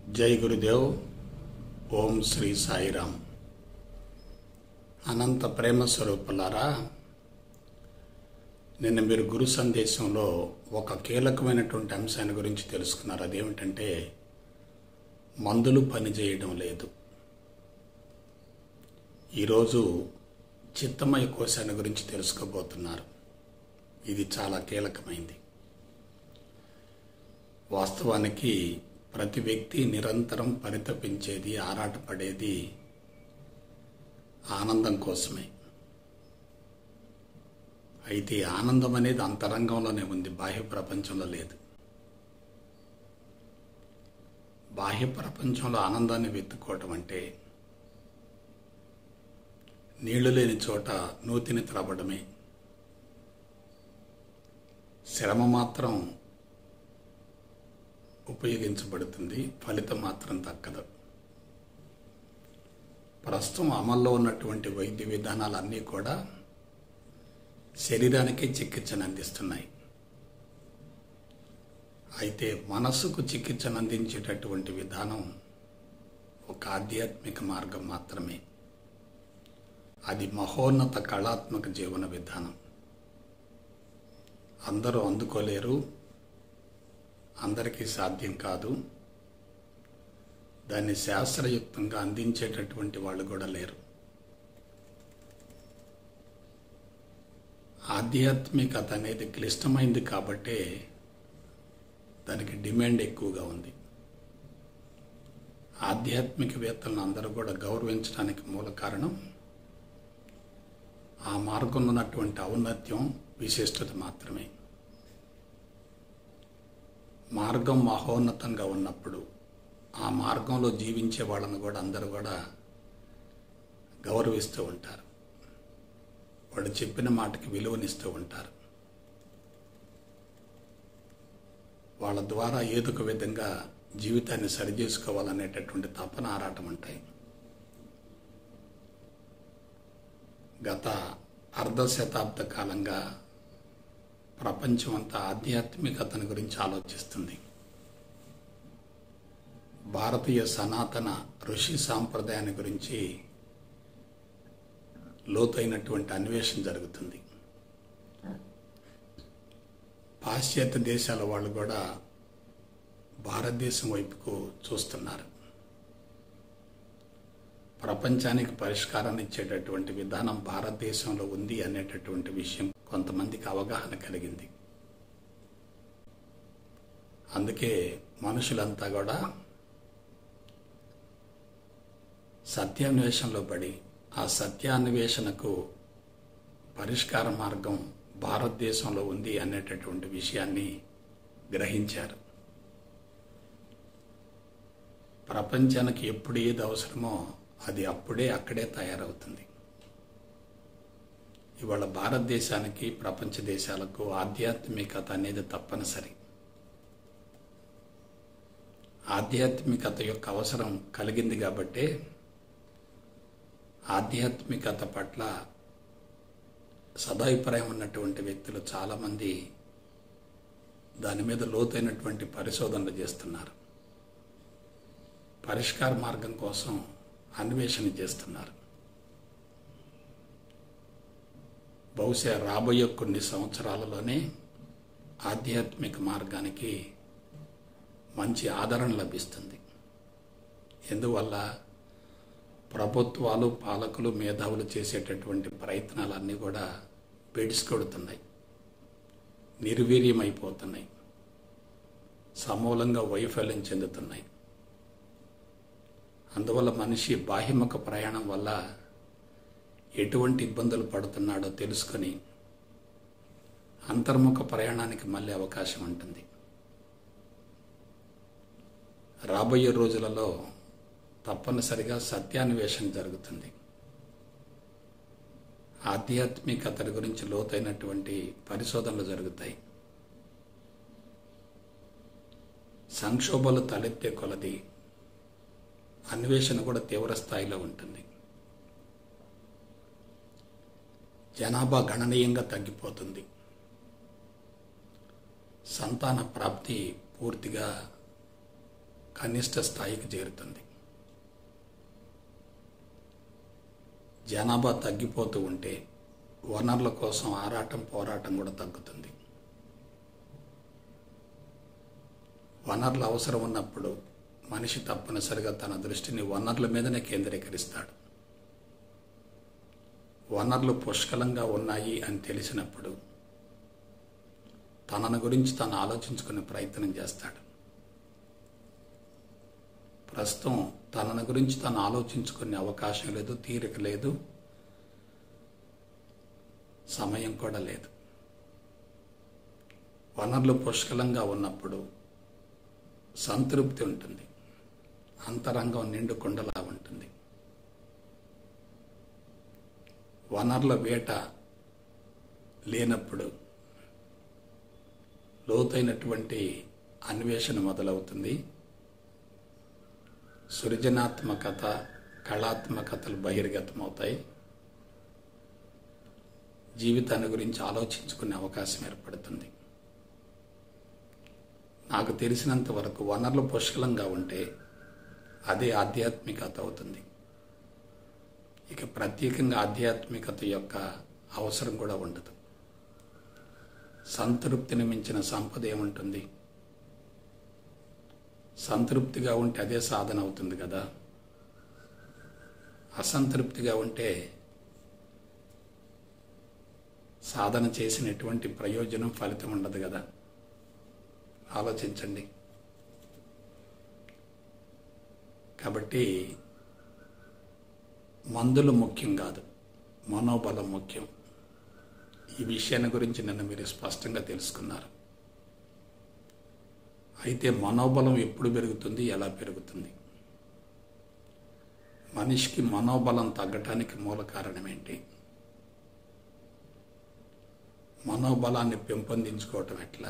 జై గురుదేవ్ ఓం శ్రీ సాయిరామ్ అనంత ప్రేమ స్వరూపులారా నిన్న మీరు గురు సందేశంలో ఒక కీలకమైనటువంటి అంశాన్ని గురించి తెలుసుకున్నారు అదేమిటంటే మందులు పనిచేయడం లేదు ఈరోజు చిత్తమయ కోశాన్ని గురించి తెలుసుకోబోతున్నారు ఇది చాలా కీలకమైంది వాస్తవానికి ప్రతి వ్యక్తి నిరంతరం పరితపించేది ఆరాటపడేది ఆనందం కోసమే అయితే ఈ ఆనందం అనేది అంతరంగంలోనే ఉంది బాహ్య ప్రపంచంలో లేదు బాహ్య ప్రపంచంలో ఆనందాన్ని వెతుక్కోవటం అంటే నీళ్లు లేని చోట నూతిని త్రవ్వడమే శ్రమ మాత్రం ఉపయోగించబడుతుంది ఫలితం మాత్రం దక్కదు ప్రస్తుతం అమల్లో ఉన్నటువంటి వైద్య విధానాలన్నీ కూడా శరీరానికి చికిత్సను అందిస్తున్నాయి అయితే మనస్సుకు చికిత్సను అందించేటటువంటి విధానం ఒక ఆధ్యాత్మిక మార్గం మాత్రమే అది మహోన్నత కళాత్మక జీవన విధానం అందరూ అందుకోలేరు అందరికీ సాధ్యం కాదు దాన్ని శాస్త్రయుక్తంగా అందించేటటువంటి వాళ్ళు కూడా లేరు ఆధ్యాత్మికత అనేది క్లిష్టమైంది కాబట్టే దానికి డిమాండ్ ఎక్కువగా ఉంది ఆధ్యాత్మికవేత్తలను అందరూ కూడా గౌరవించడానికి మూల కారణం ఆ మార్గంలో ఉన్నటువంటి ఔన్నత్యం విశిష్టత మాత్రమే మార్గం మహోన్నతంగా ఉన్నప్పుడు ఆ మార్గంలో జీవించే వాళ్ళను కూడా అందరూ కూడా గౌరవిస్తూ ఉంటారు వాళ్ళు చెప్పిన మాటకి విలువనిస్తూ ఉంటారు వాళ్ళ ద్వారా ఏదో ఒక విధంగా జీవితాన్ని సరిచేసుకోవాలనేటటువంటి తపన ఆరాటం ఉంటాయి గత అర్ధ శతాబ్ద కాలంగా ప్రపంచం అంతా ఆధ్యాత్మికతను గురించి ఆలోచిస్తుంది భారతీయ సనాతన ఋషి సాంప్రదాయాన్ని గురించి లోతైనటువంటి అన్వేషణ జరుగుతుంది పాశ్చాత్య దేశాల వాళ్ళు కూడా భారతదేశం వైపుకు చూస్తున్నారు ప్రపంచానికి పరిష్కారాన్ని ఇచ్చేటటువంటి విధానం భారతదేశంలో ఉంది అనేటటువంటి విషయం కొంతమందికి అవగాహన కలిగింది అందుకే మనుషులంతా కూడా సత్యాన్వేషణలో పడి ఆ సత్యాన్వేషణకు పరిష్కార మార్గం భారతదేశంలో ఉంది అనేటటువంటి విషయాన్ని గ్రహించారు ప్రపంచానికి ఎప్పుడు ఏది అవసరమో అది అప్పుడే అక్కడే తయారవుతుంది ఇవాళ భారతదేశానికి ప్రపంచ దేశాలకు ఆధ్యాత్మికత అనేది తప్పనిసరి ఆధ్యాత్మికత యొక్క అవసరం కలిగింది కాబట్టే ఆధ్యాత్మికత పట్ల సదాభిప్రాయం ఉన్నటువంటి వ్యక్తులు చాలామంది దాని మీద లోతైనటువంటి పరిశోధనలు చేస్తున్నారు పరిష్కార మార్గం కోసం అన్వేషణ చేస్తున్నారు బహుశా రాబోయే కొన్ని సంవత్సరాలలోనే ఆధ్యాత్మిక మార్గానికి మంచి ఆదరణ లభిస్తుంది ఎందువల్ల ప్రభుత్వాలు పాలకులు మేధావులు చేసేటటువంటి ప్రయత్నాలన్నీ కూడా బెడిసికొడుతున్నాయి నిర్వీర్యమైపోతున్నాయి సమూలంగా వైఫల్యం చెందుతున్నాయి అందువల్ల మనిషి బాహ్యముఖ ప్రయాణం వల్ల ఎటువంటి ఇబ్బందులు పడుతున్నాడో తెలుసుకొని అంతర్ముఖ ప్రయాణానికి మళ్ళీ అవకాశం ఉంటుంది రాబోయే రోజులలో తప్పనిసరిగా సత్యాన్వేషణ జరుగుతుంది ఆధ్యాత్మికత గురించి లోతైనటువంటి పరిశోధనలు జరుగుతాయి సంక్షోభాలు తలెత్తే కొలది అన్వేషణ కూడా తీవ్ర స్థాయిలో ఉంటుంది జనాభా గణనీయంగా తగ్గిపోతుంది సంతాన ప్రాప్తి పూర్తిగా కనిష్ట స్థాయికి చేరుతుంది జనాభా తగ్గిపోతూ ఉంటే వనరుల కోసం ఆరాటం పోరాటం కూడా తగ్గుతుంది వనరులు అవసరం ఉన్నప్పుడు మనిషి తప్పనిసరిగా తన దృష్టిని వనరుల మీదనే కేంద్రీకరిస్తాడు వనరులు పుష్కలంగా ఉన్నాయి అని తెలిసినప్పుడు తనను గురించి తను ఆలోచించుకునే ప్రయత్నం చేస్తాడు ప్రస్తుతం తనను గురించి తను ఆలోచించుకునే అవకాశం లేదు తీరిక లేదు సమయం కూడా లేదు వనరులు పుష్కలంగా ఉన్నప్పుడు సంతృప్తి ఉంటుంది అంతరంగం నిండు కొండలా ఉంటుంది వనరుల వేట లేనప్పుడు లోతైనటువంటి అన్వేషణ మొదలవుతుంది సృజనాత్మకత కళాత్మకతలు బహిర్గతమవుతాయి జీవితాన్ని గురించి ఆలోచించుకునే అవకాశం ఏర్పడుతుంది నాకు తెలిసినంత వరకు వనరులు పుష్కలంగా ఉంటే అదే ఆధ్యాత్మికత అవుతుంది ఇక ప్రత్యేకంగా ఆధ్యాత్మికత యొక్క అవసరం కూడా ఉండదు సంతృప్తిని మించిన సంపద ఏముంటుంది సంతృప్తిగా ఉంటే అదే సాధన అవుతుంది కదా అసంతృప్తిగా ఉంటే సాధన చేసిన ఎటువంటి ప్రయోజనం ఫలితం ఉండదు కదా ఆలోచించండి కాబట్టి మందులు ముఖ్యం కాదు మనోబలం ముఖ్యం ఈ విషయాన్ని గురించి నిన్న మీరు స్పష్టంగా తెలుసుకున్నారు అయితే మనోబలం ఎప్పుడు పెరుగుతుంది ఎలా పెరుగుతుంది మనిషికి మనోబలం తగ్గటానికి మూల కారణం ఏంటి మనోబలాన్ని పెంపొందించుకోవటం ఎట్లా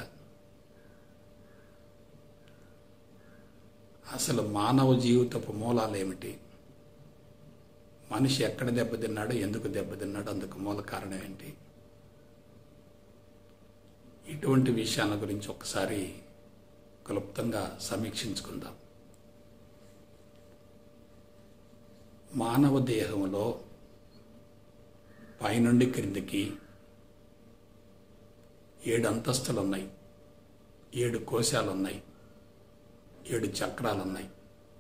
అసలు మానవ జీవితపు మూలాలు ఏమిటి మనిషి ఎక్కడ దెబ్బతిన్నాడు ఎందుకు దెబ్బతిన్నాడు అందుకు మూల కారణం ఏంటి ఇటువంటి విషయాల గురించి ఒకసారి క్లుప్తంగా సమీక్షించుకుందాం మానవ దేహంలో పైనుండి క్రిందికి ఏడు అంతస్తులు ఉన్నాయి ఏడు కోశాలు ఉన్నాయి ఏడు చక్రాలు ఉన్నాయి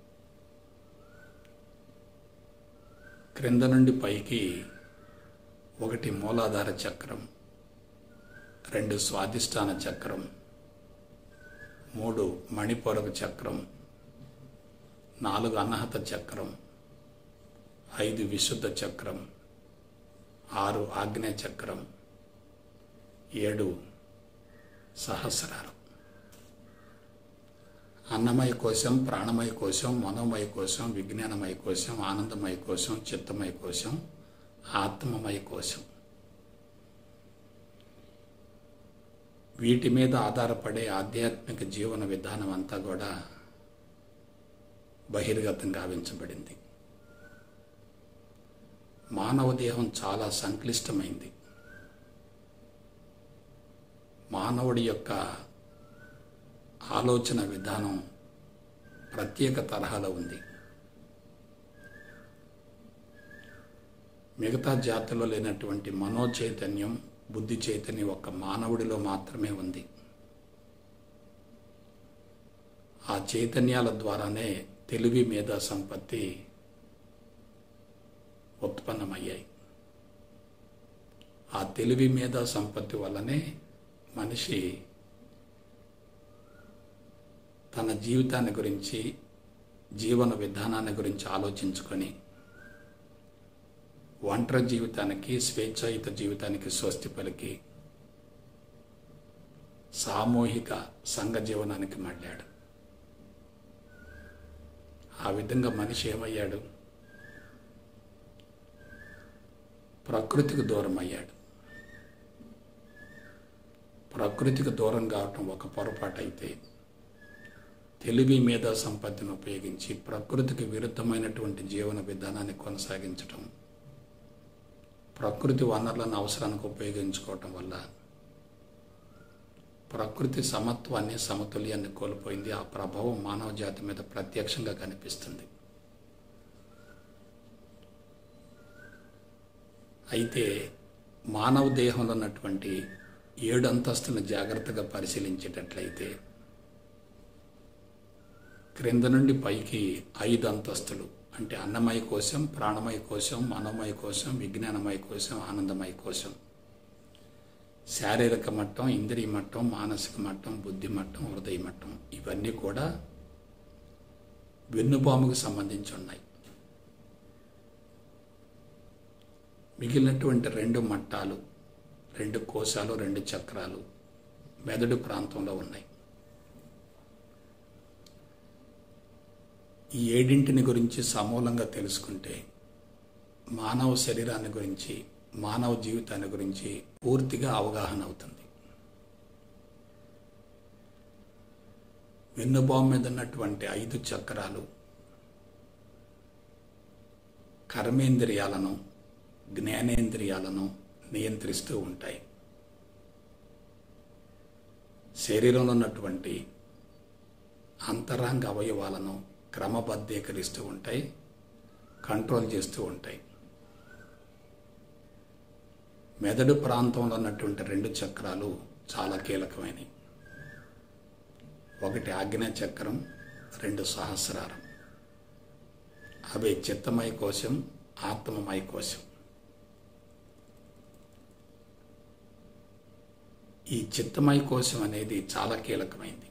క్రింద నుండి పైకి ఒకటి మూలాధార చక్రం రెండు స్వాదిష్టాన చక్రం మూడు మణిపూరక చక్రం నాలుగు అన్నహత చక్రం ఐదు విశుద్ధ చక్రం ఆరు ఆగ్నేయ చక్రం ఏడు సహస్రారం అన్నమయ కోశం ప్రాణమయ కోశం మనోమయ కోశం విజ్ఞానమయ కోశం ఆనందమయ కోశం చిత్తమయ కోశం ఆత్మమయ కోశం వీటి మీద ఆధారపడే ఆధ్యాత్మిక జీవన విధానం అంతా కూడా బహిర్గతం గావించబడింది మానవ దేహం చాలా సంక్లిష్టమైంది మానవుడి యొక్క ఆలోచన విధానం ప్రత్యేక తరహాలో ఉంది మిగతా జాతుల్లో లేనటువంటి మనోచైతన్యం బుద్ధి చైతన్యం ఒక మానవుడిలో మాత్రమే ఉంది ఆ చైతన్యాల ద్వారానే తెలివి మేధా సంపత్తి ఉత్పన్నమయ్యాయి ఆ తెలివి మేధా సంపత్తి వల్లనే మనిషి తన జీవితాన్ని గురించి జీవన విధానాన్ని గురించి ఆలోచించుకొని ఒంటరి జీవితానికి స్వేచ్ఛాయుత జీవితానికి స్వస్తి పలికి సామూహిక సంఘ జీవనానికి మళ్ళాడు ఆ విధంగా మనిషి ఏమయ్యాడు ప్రకృతికి దూరం అయ్యాడు ప్రకృతికి దూరం కావటం ఒక పొరపాటు అయితే తెలివి మేధా సంపత్తిని ఉపయోగించి ప్రకృతికి విరుద్ధమైనటువంటి జీవన విధానాన్ని కొనసాగించటం ప్రకృతి వనరులను అవసరానికి ఉపయోగించుకోవటం వల్ల ప్రకృతి సమత్వాన్ని సమతుల్యాన్ని కోల్పోయింది ఆ ప్రభావం మానవ జాతి మీద ప్రత్యక్షంగా కనిపిస్తుంది అయితే మానవ దేహంలో ఉన్నటువంటి ఏడు అంతస్తులను జాగ్రత్తగా పరిశీలించేటట్లయితే క్రింద నుండి పైకి ఐదు అంతస్తులు అంటే అన్నమయ కోశం ప్రాణమయ కోశం మనోమయ కోశం విజ్ఞానమయ కోశం ఆనందమయ కోశం శారీరక మట్టం ఇంద్రియ మట్టం మానసిక మట్టం బుద్ధి మట్టం హృదయ మట్టం ఇవన్నీ కూడా వెన్నుపాముకు సంబంధించి ఉన్నాయి మిగిలినటువంటి రెండు మట్టాలు రెండు కోశాలు రెండు చక్రాలు మెదడు ప్రాంతంలో ఉన్నాయి ఈ ఏడింటిని గురించి సమూలంగా తెలుసుకుంటే మానవ శరీరాన్ని గురించి మానవ జీవితాన్ని గురించి పూర్తిగా అవగాహన అవుతుంది వెన్నుబాము మీద ఉన్నటువంటి ఐదు చక్రాలు కర్మేంద్రియాలను జ్ఞానేంద్రియాలను నియంత్రిస్తూ ఉంటాయి శరీరంలో ఉన్నటువంటి అంతరంగ అవయవాలను క్రమబద్ధీకరిస్తూ ఉంటాయి కంట్రోల్ చేస్తూ ఉంటాయి మెదడు ప్రాంతంలో ఉన్నటువంటి రెండు చక్రాలు చాలా కీలకమైనవి ఒకటి ఆజ్ఞా చక్రం రెండు సహస్రారం అవి చిత్తమయ కోశం ఆత్మమయ కోశం ఈ చిత్తమయ కోశం అనేది చాలా కీలకమైంది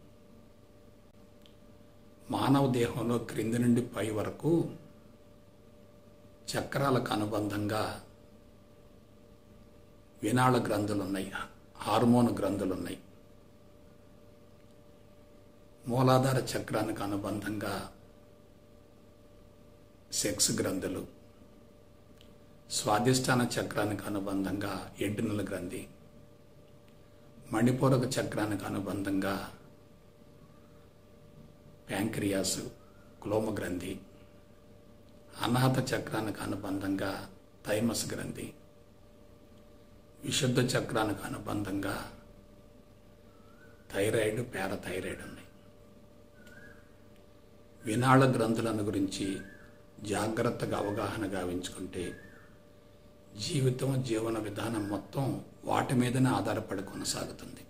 మానవ దేహంలో క్రింది నుండి పై వరకు చక్రాలకు అనుబంధంగా వినాళ గ్రంథులు ఉన్నాయి హార్మోన్ గ్రంథులు ఉన్నాయి మూలాధార చక్రానికి అనుబంధంగా సెక్స్ గ్రంథులు స్వాదిష్టాన చక్రానికి అనుబంధంగా ఎడ్డినల గ్రంథి మణిపూరక చక్రానికి అనుబంధంగా ప్యాంక్రియాస్ క్లోమ గ్రంథి అనాహత చక్రానికి అనుబంధంగా థైమస్ గ్రంథి విశుద్ధ చక్రానికి అనుబంధంగా థైరాయిడ్ పారాథైరాయిడ్ ఉన్నాయి వినాళ గ్రంథులను గురించి జాగ్రత్తగా అవగాహన గావించుకుంటే జీవితం జీవన విధానం మొత్తం వాటి మీదనే ఆధారపడి కొనసాగుతుంది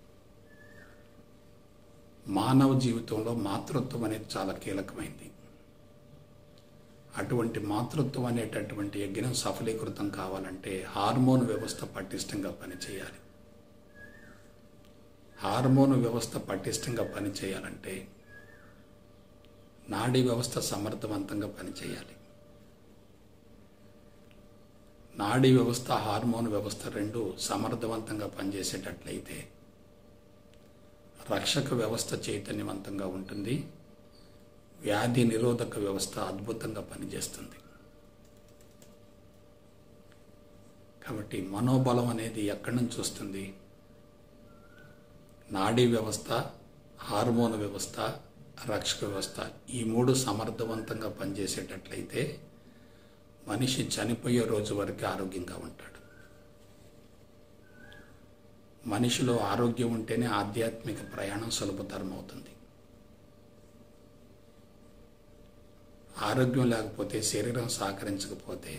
మానవ జీవితంలో మాతృత్వం అనేది చాలా కీలకమైంది అటువంటి మాతృత్వం అనేటటువంటి యజ్ఞం సఫలీకృతం కావాలంటే హార్మోన్ వ్యవస్థ పటిష్టంగా పనిచేయాలి హార్మోన్ వ్యవస్థ పటిష్టంగా పనిచేయాలంటే నాడీ వ్యవస్థ సమర్థవంతంగా పనిచేయాలి నాడీ వ్యవస్థ హార్మోన్ వ్యవస్థ రెండు సమర్థవంతంగా పనిచేసేటట్లయితే రక్షక వ్యవస్థ చైతన్యవంతంగా ఉంటుంది వ్యాధి నిరోధక వ్యవస్థ అద్భుతంగా పనిచేస్తుంది కాబట్టి మనోబలం అనేది ఎక్కడి నుంచి వస్తుంది నాడీ వ్యవస్థ హార్మోన్ వ్యవస్థ రక్షక వ్యవస్థ ఈ మూడు సమర్థవంతంగా పనిచేసేటట్లయితే మనిషి చనిపోయే రోజు వరకు ఆరోగ్యంగా ఉంటాడు మనిషిలో ఆరోగ్యం ఉంటేనే ఆధ్యాత్మిక ప్రయాణం సులభతరం అవుతుంది ఆరోగ్యం లేకపోతే శరీరం సహకరించకపోతే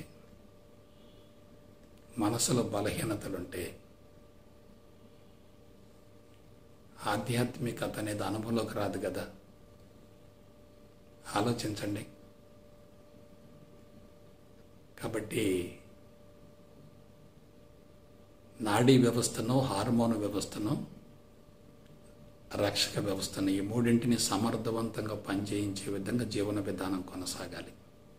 మనసులో బలహీనతలుంటే ఆధ్యాత్మికత అనేది అనుభవంలోకి రాదు కదా ఆలోచించండి కాబట్టి నాడీ వ్యవస్థను హార్మోన్ వ్యవస్థను రక్షక వ్యవస్థను ఈ మూడింటిని సమర్థవంతంగా పనిచేయించే విధంగా జీవన విధానం కొనసాగాలి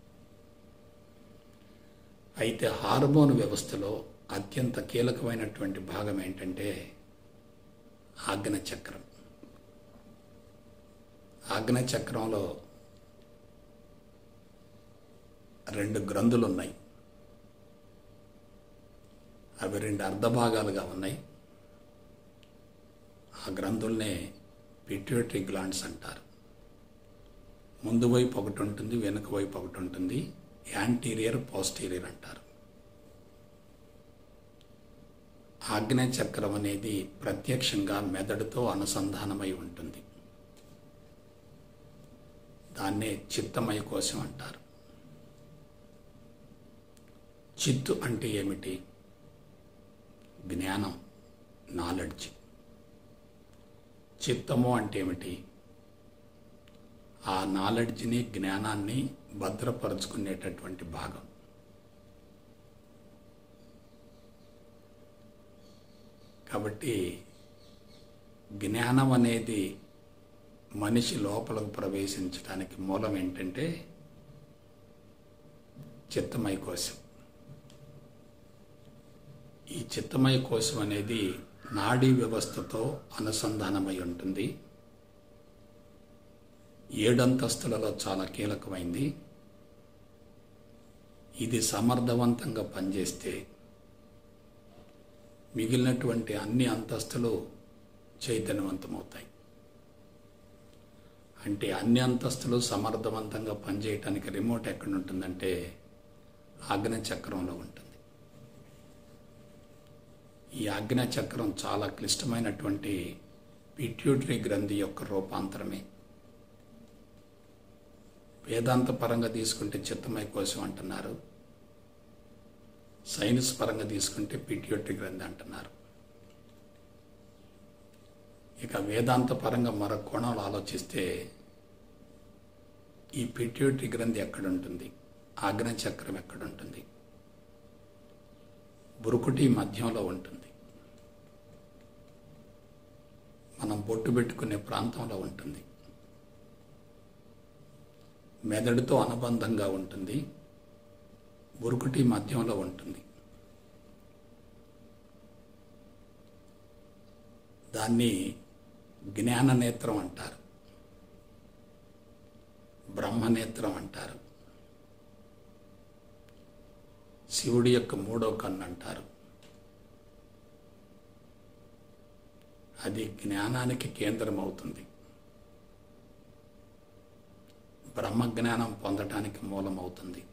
అయితే హార్మోన్ వ్యవస్థలో అత్యంత కీలకమైనటువంటి భాగం ఏంటంటే ఆగ్న చక్రం ఆగ్న చక్రంలో రెండు గ్రంథులు ఉన్నాయి అవి రెండు అర్ధభాగాలుగా ఉన్నాయి ఆ గ్రంథుల్నే పిట్యూటరీ గ్లాండ్స్ అంటారు ముందు వైపు ఒకటి ఉంటుంది వెనుక వైపు ఒకటి ఉంటుంది యాంటీరియర్ పోస్టీరియర్ అంటారు ఆజ్ఞా చక్రం అనేది ప్రత్యక్షంగా మెదడుతో అనుసంధానమై ఉంటుంది దాన్నే చిత్తమయ కోశం అంటారు చిత్తు అంటే ఏమిటి జ్ఞానం నాలెడ్జ్ చిత్తము అంటే ఏమిటి ఆ నాలెడ్జ్ని జ్ఞానాన్ని భద్రపరుచుకునేటటువంటి భాగం కాబట్టి జ్ఞానం అనేది మనిషి లోపలకు ప్రవేశించడానికి మూలం ఏంటంటే చిత్తమయ కోశం ఈ చిత్తమయ కోశం అనేది నాడీ వ్యవస్థతో అనుసంధానమై ఉంటుంది ఏడంతస్తులలో చాలా కీలకమైంది ఇది సమర్థవంతంగా పనిచేస్తే మిగిలినటువంటి అన్ని అంతస్తులు చైతన్యవంతమవుతాయి అంటే అన్ని అంతస్తులు సమర్థవంతంగా పనిచేయటానికి రిమోట్ ఎక్కడ ఉంటుందంటే ఆగ్న చక్రంలో ఉంటుంది ఈ ఆజ్ఞ చక్రం చాలా క్లిష్టమైనటువంటి పిట్యూటరీ గ్రంథి యొక్క రూపాంతరమే వేదాంత పరంగా తీసుకుంటే చిత్తమయ కోశం అంటున్నారు సైన్స్ పరంగా తీసుకుంటే పిట్యూటరీ గ్రంథి అంటున్నారు ఇక వేదాంత పరంగా మరో కోణంలో ఆలోచిస్తే ఈ పిట్యూటరీ గ్రంథి ఎక్కడుంటుంది ఆగ్న చక్రం ఎక్కడుంటుంది బురుకుటి మధ్యంలో ఉంటుంది మనం బొట్టు పెట్టుకునే ప్రాంతంలో ఉంటుంది మెదడుతో అనుబంధంగా ఉంటుంది బురుకుటి మధ్యంలో ఉంటుంది దాన్ని జ్ఞాన నేత్రం అంటారు బ్రహ్మనేత్రం అంటారు శివుడి యొక్క మూడో కన్ను అంటారు అది జ్ఞానానికి కేంద్రం అవుతుంది బ్రహ్మజ్ఞానం పొందటానికి మూలమవుతుంది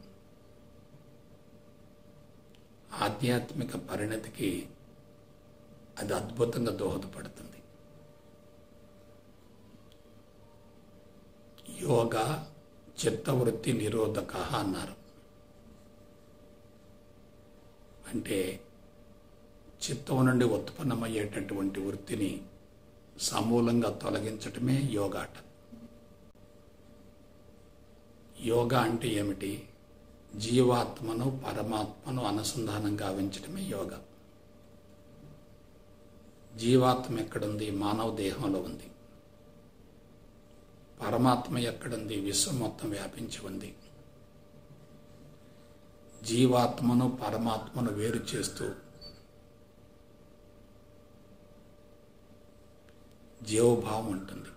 ఆధ్యాత్మిక పరిణతికి అది అద్భుతంగా దోహదపడుతుంది యోగా చిత్తవృత్తి నిరోధక అన్నారు అంటే చిత్తం నుండి ఉత్పన్నమయ్యేటటువంటి వృత్తిని సమూలంగా తొలగించటమే యోగాట యోగా అంటే ఏమిటి జీవాత్మను పరమాత్మను అనుసంధానం గావించడమే యోగా జీవాత్మ ఎక్కడుంది మానవ దేహంలో ఉంది పరమాత్మ ఎక్కడుంది విశ్వం మొత్తం వ్యాపించి ఉంది జీవాత్మను పరమాత్మను వేరు చేస్తూ జీవభావం ఉంటుంది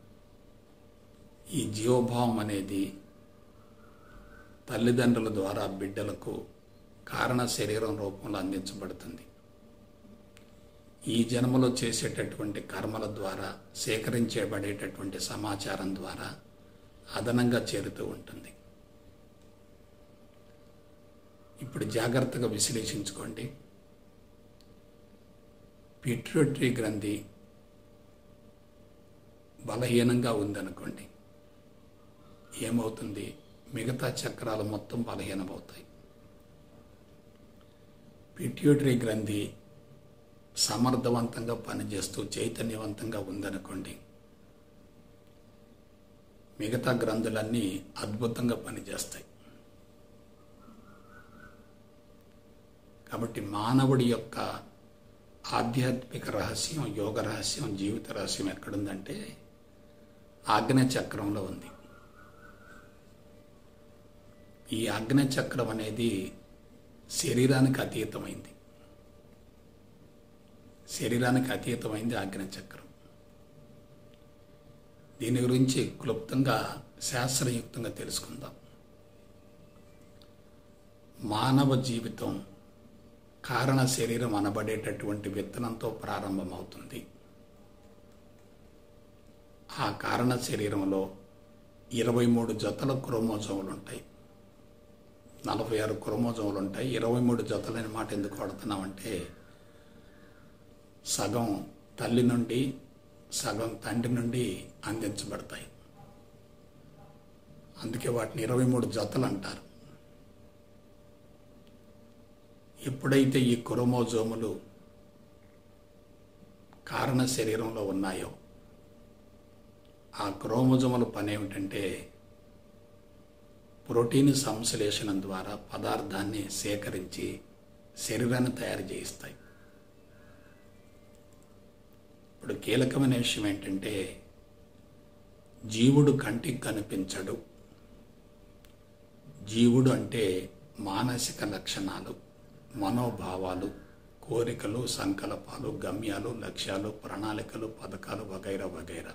ఈ జీవభావం అనేది తల్లిదండ్రుల ద్వారా బిడ్డలకు కారణ శరీరం రూపంలో అందించబడుతుంది ఈ జన్మలో చేసేటటువంటి కర్మల ద్వారా సేకరించబడేటటువంటి సమాచారం ద్వారా అదనంగా చేరుతూ ఉంటుంది ఇప్పుడు జాగ్రత్తగా విశ్లేషించుకోండి పిట్యూటరీ గ్రంథి బలహీనంగా ఉందనుకోండి ఏమవుతుంది మిగతా చక్రాలు మొత్తం బలహీనమవుతాయి పిట్యూటరీ గ్రంథి సమర్థవంతంగా పనిచేస్తూ చైతన్యవంతంగా ఉందనుకోండి మిగతా గ్రంథులన్నీ అద్భుతంగా పనిచేస్తాయి కాబట్టి మానవుడి యొక్క ఆధ్యాత్మిక రహస్యం యోగ రహస్యం జీవిత రహస్యం ఎక్కడుందంటే ఆగ్నేయ చక్రంలో ఉంది ఈ ఆగ్నేయ చక్రం అనేది శరీరానికి అతీతమైంది శరీరానికి అతీతమైంది ఆగ్నేయ చక్రం దీని గురించి క్లుప్తంగా శాస్త్రయుక్తంగా తెలుసుకుందాం మానవ జీవితం కారణ శరీరం అనబడేటటువంటి విత్తనంతో ప్రారంభమవుతుంది ఆ కారణ శరీరంలో ఇరవై మూడు జతల క్రోమోజోములు ఉంటాయి నలభై ఆరు క్రోమోజోములు ఉంటాయి ఇరవై మూడు జతలైన మాట ఎందుకు వాడుతున్నామంటే సగం తల్లి నుండి సగం తండ్రి నుండి అందించబడతాయి అందుకే వాటిని ఇరవై మూడు జతలు అంటారు ఎప్పుడైతే ఈ క్రోమోజోములు కారణ శరీరంలో ఉన్నాయో ఆ క్రోమోజోముల పని ఏమిటంటే ప్రోటీన్ సంశ్లేషణం ద్వారా పదార్థాన్ని సేకరించి శరీరాన్ని తయారు చేయిస్తాయి ఇప్పుడు కీలకమైన విషయం ఏంటంటే జీవుడు కంటికి కనిపించడు జీవుడు అంటే మానసిక లక్షణాలు మనోభావాలు కోరికలు సంకల్పాలు గమ్యాలు లక్ష్యాలు ప్రణాళికలు పథకాలు వగైరా వగైరా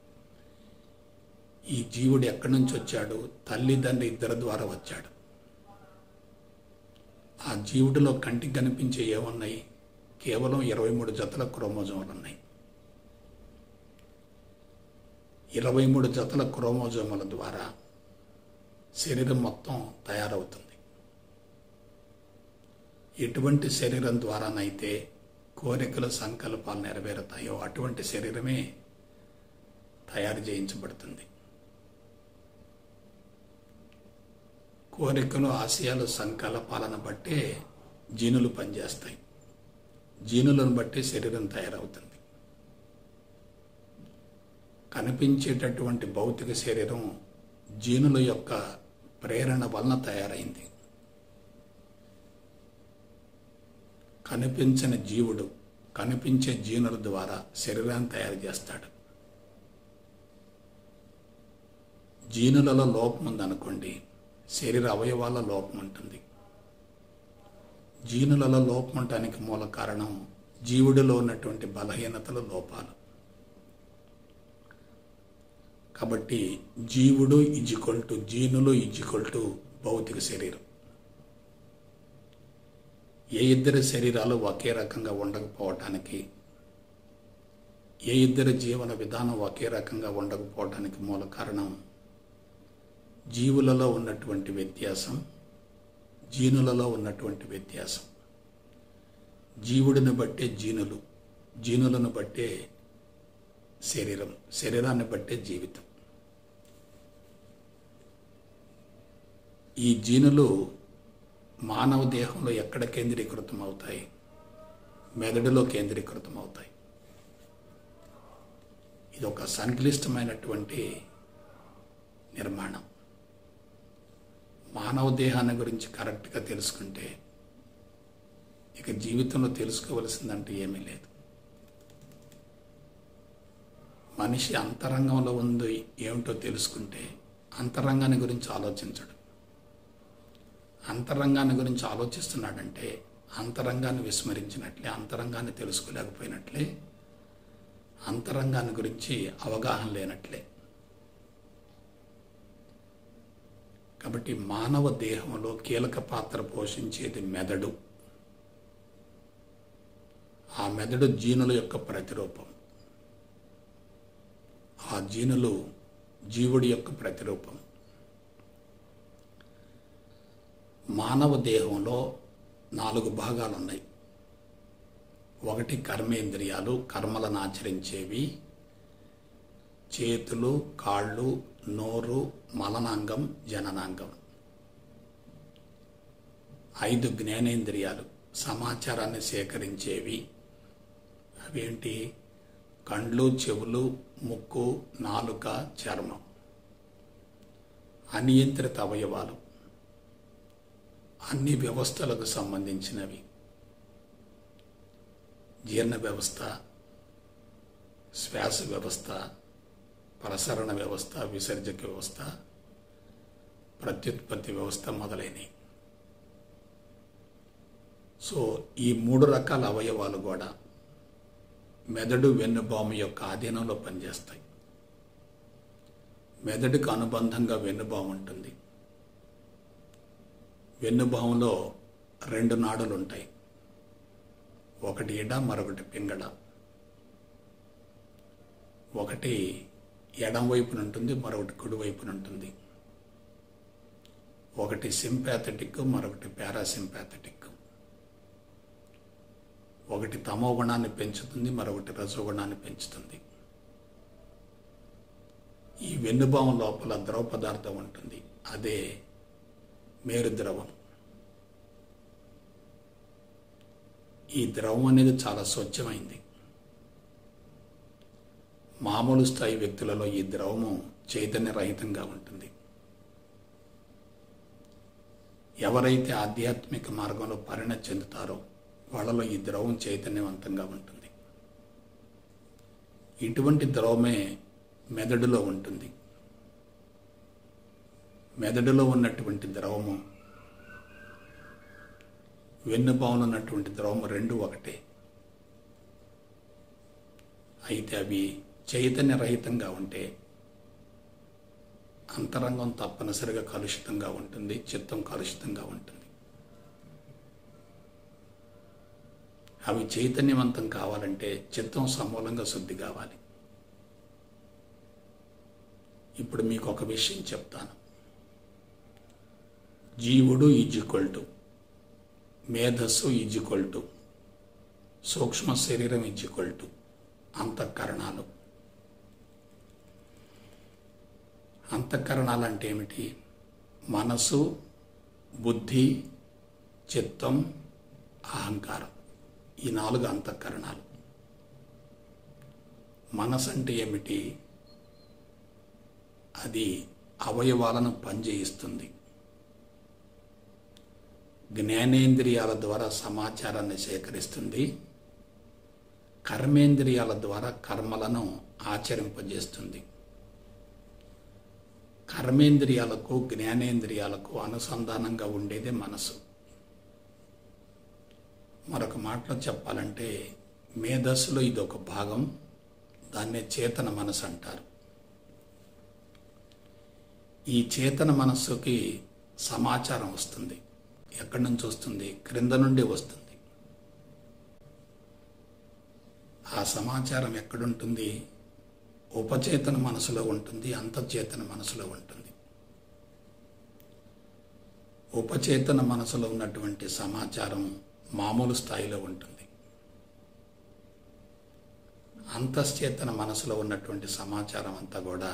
ఈ జీవుడు ఎక్కడి నుంచి వచ్చాడు తల్లిదండ్రి ఇద్దరి ద్వారా వచ్చాడు ఆ జీవుడిలో కంటికి కనిపించే ఏమున్నాయి కేవలం ఇరవై మూడు జతల క్రోమోజోములు ఉన్నాయి ఇరవై మూడు జతల క్రోమోజోముల ద్వారా శరీరం మొత్తం తయారవుతుంది ఎటువంటి శరీరం ద్వారానైతే కోరికలు సంకల్పాలు నెరవేరుతాయో అటువంటి శరీరమే తయారు చేయించబడుతుంది కోరికలు ఆశయాలు సంకల్పాలను బట్టే జీనులు పనిచేస్తాయి జీనులను బట్టి శరీరం తయారవుతుంది కనిపించేటటువంటి భౌతిక శరీరం జీనుల యొక్క ప్రేరణ వలన తయారైంది కనిపించని జీవుడు కనిపించే జీనుల ద్వారా శరీరాన్ని తయారు చేస్తాడు జీనులలో లోపం ఉందనుకోండి శరీర అవయవాల లోపం ఉంటుంది జీనులలో లోపం ఉండటానికి మూల కారణం జీవుడిలో ఉన్నటువంటి బలహీనతలు లోపాలు కాబట్టి జీవుడు ఈజ్వల్ టు జీనులు ఈజ్వల్ టు భౌతిక శరీరం ఏ ఇద్దరి శరీరాలు ఒకే రకంగా ఉండకపోవటానికి ఏ ఇద్దరి జీవన విధానం ఒకే రకంగా ఉండకపోవటానికి మూల కారణం జీవులలో ఉన్నటువంటి వ్యత్యాసం జీనులలో ఉన్నటువంటి వ్యత్యాసం జీవుడిని బట్టే జీనులు జీనులను బట్టే శరీరం శరీరాన్ని బట్టే జీవితం ఈ జీనులు మానవ దేహంలో ఎక్కడ కేంద్రీకృతం అవుతాయి మెదడులో కేంద్రీకృతం అవుతాయి ఇది ఒక సంక్లిష్టమైనటువంటి నిర్మాణం మానవ దేహాన్ని గురించి కరెక్ట్గా తెలుసుకుంటే ఇక జీవితంలో తెలుసుకోవలసిందంటే ఏమీ లేదు మనిషి అంతరంగంలో ఉంది ఏమిటో తెలుసుకుంటే అంతరంగాన్ని గురించి ఆలోచించడు అంతరంగాన్ని గురించి ఆలోచిస్తున్నాడంటే అంతరంగాన్ని విస్మరించినట్లే అంతరంగాన్ని తెలుసుకోలేకపోయినట్లే అంతరంగాన్ని గురించి అవగాహన లేనట్లే కాబట్టి మానవ దేహంలో కీలక పాత్ర పోషించేది మెదడు ఆ మెదడు జీనుల యొక్క ప్రతిరూపం ఆ జీనులు జీవుడి యొక్క ప్రతిరూపం మానవ దేహంలో నాలుగు భాగాలు ఉన్నాయి ఒకటి కర్మేంద్రియాలు కర్మలను ఆచరించేవి చేతులు కాళ్ళు నోరు మలనాంగం జననాంగం ఐదు జ్ఞానేంద్రియాలు సమాచారాన్ని సేకరించేవి అవేంటి కండ్లు చెవులు ముక్కు నాలుక చర్మం అనియంత్రిత అవయవాలు అన్ని వ్యవస్థలకు సంబంధించినవి జీర్ణ వ్యవస్థ శ్వాస వ్యవస్థ ప్రసరణ వ్యవస్థ విసర్జక వ్యవస్థ ప్రత్యుత్పత్తి వ్యవస్థ మొదలైనవి సో ఈ మూడు రకాల అవయవాలు కూడా మెదడు వెన్నుబాము యొక్క ఆధీనంలో పనిచేస్తాయి మెదడుకు అనుబంధంగా వెన్నుబాము ఉంటుంది వెన్నుబాములో రెండు నాడులు ఉంటాయి ఒకటి ఎడ మరొకటి పింగళ ఒకటి ఎడం వైపున ఉంటుంది మరొకటి కుడి వైపున ఉంటుంది ఒకటి సింపాథెటిక్ మరొకటి పారాసింపాథెటిక్ ఒకటి తమో గుణాన్ని పెంచుతుంది మరొకటి రజోగుణాన్ని పెంచుతుంది ఈ వెన్నుభావం లోపల ద్రవ పదార్థం ఉంటుంది అదే మేరు ద్రవం ఈ ద్రవం అనేది చాలా స్వచ్ఛమైంది మామూలు స్థాయి వ్యక్తులలో ఈ ద్రవము చైతన్యరహితంగా ఉంటుంది ఎవరైతే ఆధ్యాత్మిక మార్గంలో పరిణతి చెందుతారో వాళ్ళలో ఈ ద్రవం చైతన్యవంతంగా ఉంటుంది ఇటువంటి ద్రవమే మెదడులో ఉంటుంది మెదడులో ఉన్నటువంటి ద్రవము వెన్నుపావులు ఉన్నటువంటి ద్రవము రెండు ఒకటే అయితే అవి చైతన్యరహితంగా ఉంటే అంతరంగం తప్పనిసరిగా కలుషితంగా ఉంటుంది చిత్తం కలుషితంగా ఉంటుంది అవి చైతన్యవంతం కావాలంటే చిత్తం సమూలంగా శుద్ధి కావాలి ఇప్పుడు మీకు ఒక విషయం చెప్తాను జీవుడు ఈజ్ ఈక్వల్ టు మేధస్సు ఈజ్ ఈక్వల్ టు సూక్ష్మ శరీరం ఈజ్ ఈక్వల్ టు అంతఃకరణాలు అంతఃకరణాలు అంటే ఏమిటి మనసు బుద్ధి చిత్తం అహంకారం ఈ నాలుగు అంతఃకరణాలు మనసు అంటే ఏమిటి అది అవయవాలను పనిచేయిస్తుంది జ్ఞానేంద్రియాల ద్వారా సమాచారాన్ని సేకరిస్తుంది కర్మేంద్రియాల ద్వారా కర్మలను ఆచరింపజేస్తుంది కర్మేంద్రియాలకు జ్ఞానేంద్రియాలకు అనుసంధానంగా ఉండేదే మనసు మరొక మాటలో చెప్పాలంటే మేధస్సులో ఇది ఒక భాగం దాన్నే చేతన మనసు అంటారు ఈ చేతన మనస్సుకి సమాచారం వస్తుంది ఎక్కడి నుంచి వస్తుంది క్రింద నుండి వస్తుంది ఆ సమాచారం ఎక్కడుంటుంది ఉపచేతన మనసులో ఉంటుంది అంతర్చేతన మనసులో ఉంటుంది ఉపచేతన మనసులో ఉన్నటువంటి సమాచారం మామూలు స్థాయిలో ఉంటుంది అంతశ్చేతన మనసులో ఉన్నటువంటి సమాచారం అంతా కూడా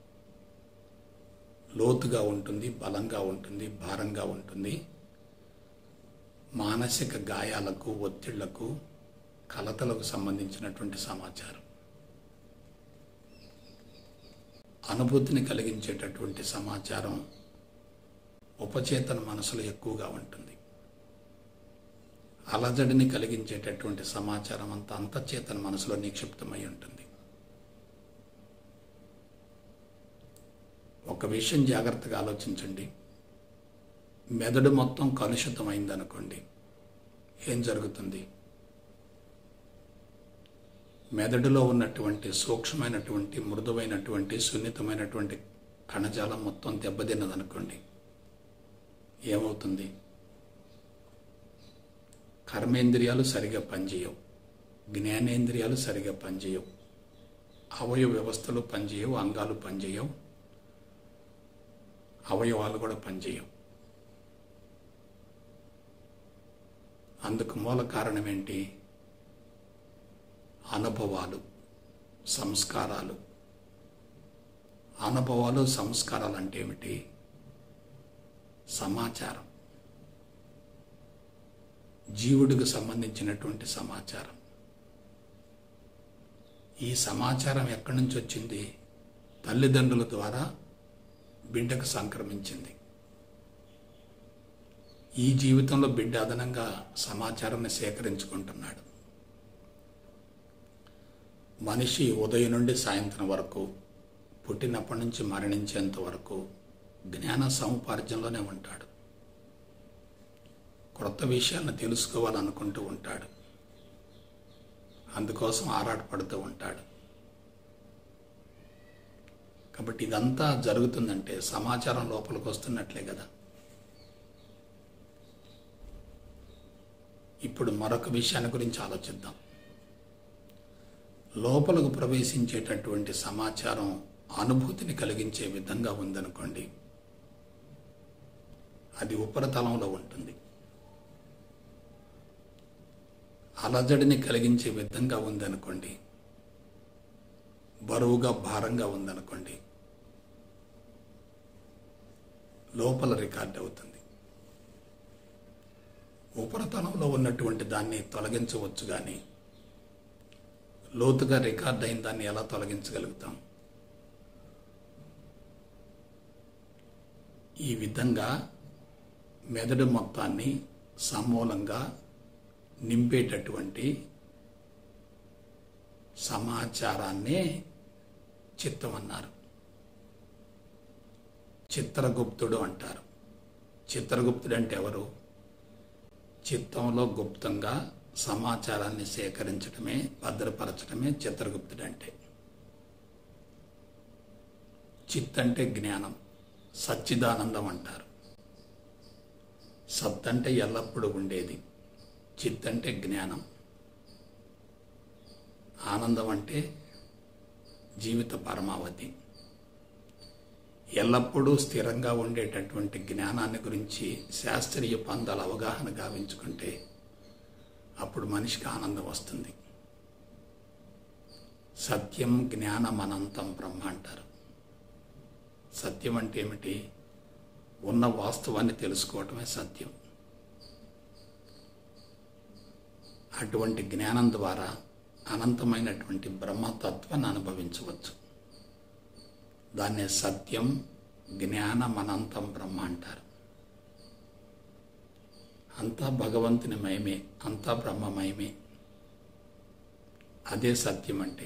లోతుగా ఉంటుంది బలంగా ఉంటుంది భారంగా ఉంటుంది మానసిక గాయాలకు ఒత్తిళ్లకు కలతలకు సంబంధించినటువంటి సమాచారం అనుభూతిని కలిగించేటటువంటి సమాచారం ఉపచేతన మనసులో ఎక్కువగా ఉంటుంది అలజడిని కలిగించేటటువంటి సమాచారం అంతా అంతర్చేతన మనసులో నిక్షిప్తమై ఉంటుంది ఒక విషయం జాగ్రత్తగా ఆలోచించండి మెదడు మొత్తం కలుషితమైందనుకోండి ఏం జరుగుతుంది మెదడులో ఉన్నటువంటి సూక్ష్మమైనటువంటి మృదువైనటువంటి సున్నితమైనటువంటి కణజాలం మొత్తం దెబ్బతిన్నదనుకోండి ఏమవుతుంది కర్మేంద్రియాలు సరిగా పనిచేయవు జ్ఞానేంద్రియాలు సరిగా పనిచేయవు అవయవ వ్యవస్థలు పనిచేయవు అంగాలు పనిచేయవు అవయవాలు కూడా పనిచేయవు అందుకు మూల కారణం ఏంటి అనుభవాలు సంస్కారాలు అనుభవాలు సంస్కారాలు అంటే ఏమిటి సమాచారం జీవుడికి సంబంధించినటువంటి సమాచారం ఈ సమాచారం ఎక్కడి నుంచి వచ్చింది తల్లిదండ్రుల ద్వారా బిడ్డకు సంక్రమించింది ఈ జీవితంలో బిడ్డ అదనంగా సమాచారాన్ని సేకరించుకుంటున్నాడు మనిషి ఉదయం నుండి సాయంత్రం వరకు పుట్టినప్పటి నుంచి మరణించేంత వరకు జ్ఞాన సముపార్జనలోనే ఉంటాడు క్రొత్త విషయాలను తెలుసుకోవాలనుకుంటూ ఉంటాడు అందుకోసం ఆరాటపడుతూ ఉంటాడు కాబట్టి ఇదంతా జరుగుతుందంటే సమాచారం లోపలికి వస్తున్నట్లే కదా ఇప్పుడు మరొక విషయాన్ని గురించి ఆలోచిద్దాం లోపలకు ప్రవేశించేటటువంటి సమాచారం అనుభూతిని కలిగించే విధంగా ఉందనుకోండి అది ఉపరితలంలో ఉంటుంది అలజడిని కలిగించే విధంగా ఉందనుకోండి బరువుగా భారంగా ఉందనుకోండి లోపల రికార్డ్ అవుతుంది ఉపరితలంలో ఉన్నటువంటి దాన్ని తొలగించవచ్చు కానీ లోతుగా రికార్డ్ అయిన దాన్ని ఎలా తొలగించగలుగుతాం ఈ విధంగా మెదడు మొత్తాన్ని సమూలంగా నింపేటటువంటి సమాచారాన్నే చిత్తం అన్నారు చిత్రగుప్తుడు అంటారు చిత్రగుప్తుడు అంటే ఎవరు చిత్తంలో గుప్తంగా సమాచారాన్ని సేకరించడమే భద్రపరచడమే చిత్రగుప్తుడు అంటే చిత్ అంటే జ్ఞానం సచ్చిదానందం అంటారు సత్ అంటే ఎల్లప్పుడూ ఉండేది చిత్ అంటే జ్ఞానం ఆనందం అంటే జీవిత పరమావధి ఎల్లప్పుడూ స్థిరంగా ఉండేటటువంటి జ్ఞానాన్ని గురించి శాస్త్రీయ పందాల అవగాహన గావించుకుంటే అప్పుడు మనిషికి ఆనందం వస్తుంది సత్యం జ్ఞానం అనంతం బ్రహ్మ అంటారు సత్యం అంటే ఏమిటి ఉన్న వాస్తవాన్ని తెలుసుకోవటమే సత్యం అటువంటి జ్ఞానం ద్వారా అనంతమైనటువంటి బ్రహ్మతత్వాన్ని అనుభవించవచ్చు దాన్నే సత్యం జ్ఞానం అనంతం బ్రహ్మ అంటారు అంతా భగవంతుని మయమే అంతా బ్రహ్మమయమే అదే సత్యం అంటే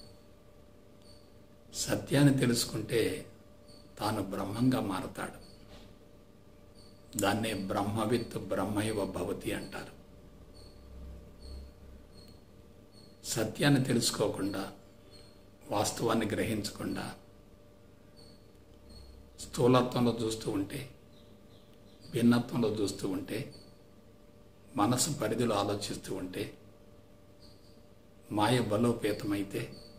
సత్యాన్ని తెలుసుకుంటే తాను బ్రహ్మంగా మారతాడు దాన్నే బ్రహ్మవిత్ బ్రహ్మైవ భవతి అంటారు సత్యాన్ని తెలుసుకోకుండా వాస్తవాన్ని గ్రహించకుండా స్థూలత్వంలో చూస్తూ ఉంటే భిన్నత్వంలో చూస్తూ ఉంటే మనసు పరిధిలో ఆలోచిస్తూ ఉంటే మాయ బలోపేతమైతే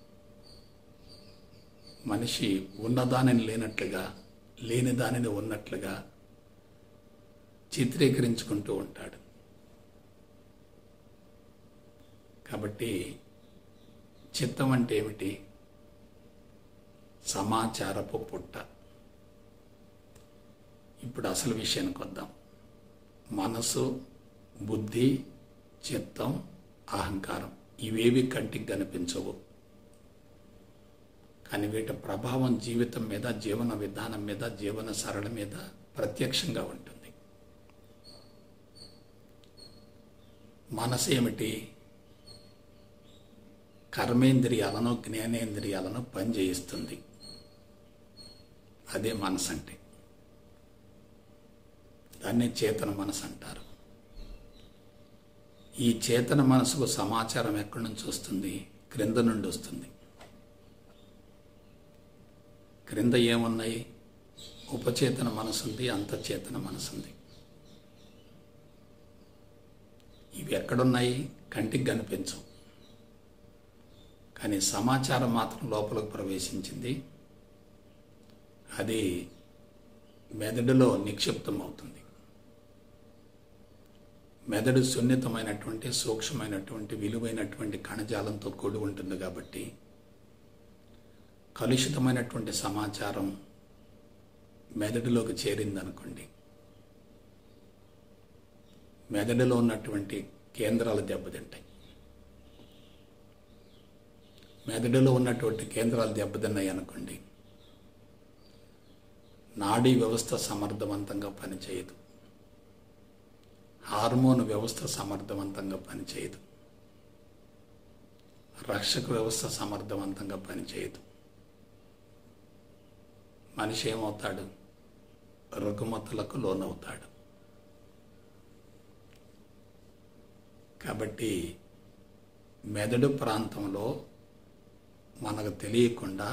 మనిషి ఉన్నదానిని లేనట్లుగా లేని దానిని ఉన్నట్లుగా చిత్రీకరించుకుంటూ ఉంటాడు కాబట్టి చిత్తం అంటే ఏమిటి సమాచారపు పుట్ట ఇప్పుడు అసలు విషయానికి వద్దాం మనసు బుద్ధి చిత్తం అహంకారం ఇవేవి కంటికి కనిపించవు కానీ వీటి ప్రభావం జీవితం మీద జీవన విధానం మీద జీవన సరళ మీద ప్రత్యక్షంగా ఉంటుంది మనసు ఏమిటి కర్మేంద్రియాలను జ్ఞానేంద్రియాలను పనిచేయిస్తుంది అదే మనసు అంటే దాన్ని చేతన మనసు అంటారు ఈ చేతన మనసుకు సమాచారం ఎక్కడి నుంచి వస్తుంది క్రింద నుండి వస్తుంది క్రింద ఏమున్నాయి ఉపచేతన మనసుంది అంతచేతన మనసుంది ఇవి ఎక్కడున్నాయి కంటికి కనిపించవు కానీ సమాచారం మాత్రం లోపలికి ప్రవేశించింది అది మెదడులో నిక్షిప్తం అవుతుంది మెదడు సున్నితమైనటువంటి సూక్ష్మమైనటువంటి విలువైనటువంటి కణజాలంతో కూడి ఉంటుంది కాబట్టి కలుషితమైనటువంటి సమాచారం మెదడులోకి చేరిందనుకోండి మెదడులో ఉన్నటువంటి కేంద్రాలు దెబ్బతింటాయి మెదడులో ఉన్నటువంటి కేంద్రాలు దెబ్బతిన్నాయి అనుకోండి నాడీ వ్యవస్థ సమర్థవంతంగా పనిచేయదు హార్మోన్ వ్యవస్థ సమర్థవంతంగా పనిచేయదు రక్షక వ్యవస్థ సమర్థవంతంగా పనిచేయదు మనిషి ఏమవుతాడు రుగ్మతలకు లోనవుతాడు కాబట్టి మెదడు ప్రాంతంలో మనకు తెలియకుండా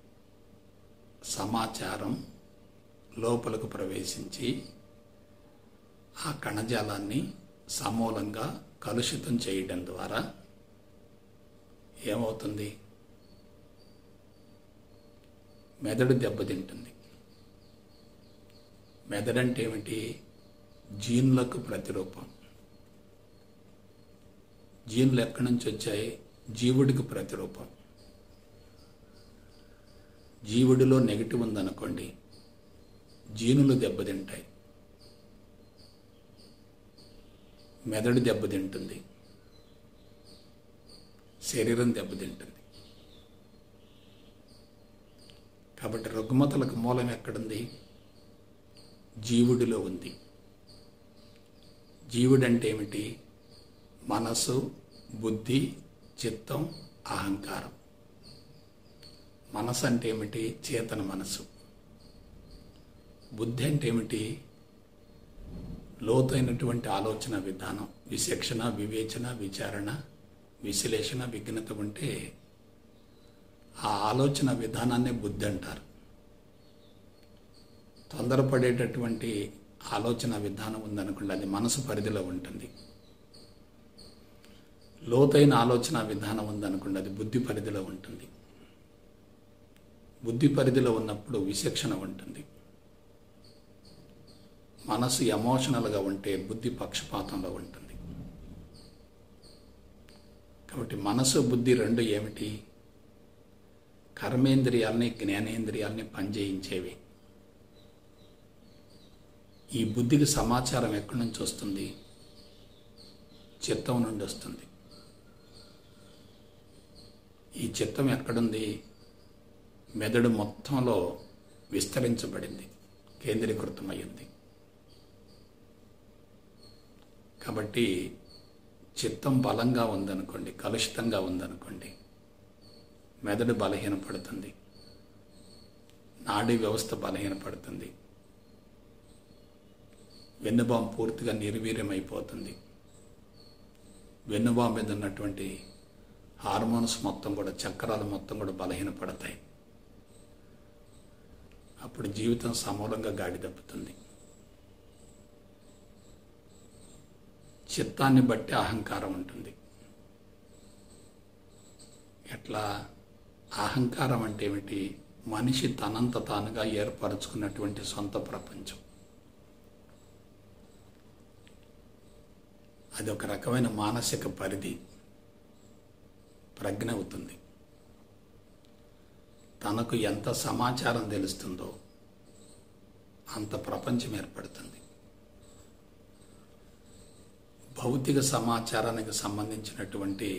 సమాచారం లోపలకు ప్రవేశించి ఆ కణజాలాన్ని సమూలంగా కలుషితం చేయడం ద్వారా ఏమవుతుంది మెదడు దెబ్బతింటుంది మెదడంటే ఏమిటి జీన్లకు ప్రతిరూపం జీనులు ఎక్కడి నుంచి వచ్చాయి జీవుడికి ప్రతిరూపం జీవుడిలో నెగిటివ్ ఉందనుకోండి జీనులు దెబ్బతింటాయి మెదడు దెబ్బతింటుంది శరీరం దెబ్బతింటుంది కాబట్టి రుగ్మతలకు మూలం ఎక్కడుంది జీవుడిలో ఉంది జీవుడు అంటే ఏమిటి మనసు బుద్ధి చిత్తం అహంకారం మనసు అంటే ఏమిటి చేతన మనసు బుద్ధి అంటే ఏమిటి లోతైనటువంటి ఆలోచన విధానం విచక్షణ వివేచన విచారణ విశ్లేషణ విఘ్నత ఉంటే ఆ ఆలోచన విధానాన్ని బుద్ధి అంటారు తొందరపడేటటువంటి ఆలోచన విధానం ఉందనుకోండి అది మనసు పరిధిలో ఉంటుంది లోతైన ఆలోచన విధానం ఉందనుకోండి అది బుద్ధి పరిధిలో ఉంటుంది బుద్ధి పరిధిలో ఉన్నప్పుడు విచక్షణ ఉంటుంది మనసు ఎమోషనల్గా ఉంటే బుద్ధి పక్షపాతంలో ఉంటుంది కాబట్టి మనసు బుద్ధి రెండు ఏమిటి కర్మేంద్రియాలని జ్ఞానేంద్రియాలని పనిచేయించేవి ఈ బుద్ధికి సమాచారం ఎక్కడి నుంచి వస్తుంది చిత్తం నుండి వస్తుంది ఈ చిత్తం ఎక్కడుంది మెదడు మొత్తంలో విస్తరించబడింది కేంద్రీకృతమైంది కాబట్టి చిత్తం బలంగా ఉందనుకోండి కలుషితంగా ఉందనుకోండి మెదడు బలహీనపడుతుంది నాడీ వ్యవస్థ బలహీనపడుతుంది వెన్నుబాం పూర్తిగా నిర్వీర్యమైపోతుంది వెన్నుబాం మీద ఉన్నటువంటి హార్మోన్స్ మొత్తం కూడా చక్రాలు మొత్తం కూడా బలహీనపడతాయి అప్పుడు జీవితం సమూలంగా గాడి తప్పుతుంది చిత్తాన్ని బట్టి అహంకారం ఉంటుంది ఎట్లా అహంకారం అంటే ఏమిటి మనిషి తనంత తానుగా ఏర్పరచుకున్నటువంటి సొంత ప్రపంచం అది ఒక రకమైన మానసిక పరిధి ప్రజ్ఞ అవుతుంది తనకు ఎంత సమాచారం తెలుస్తుందో అంత ప్రపంచం ఏర్పడుతుంది భౌతిక సమాచారానికి సంబంధించినటువంటి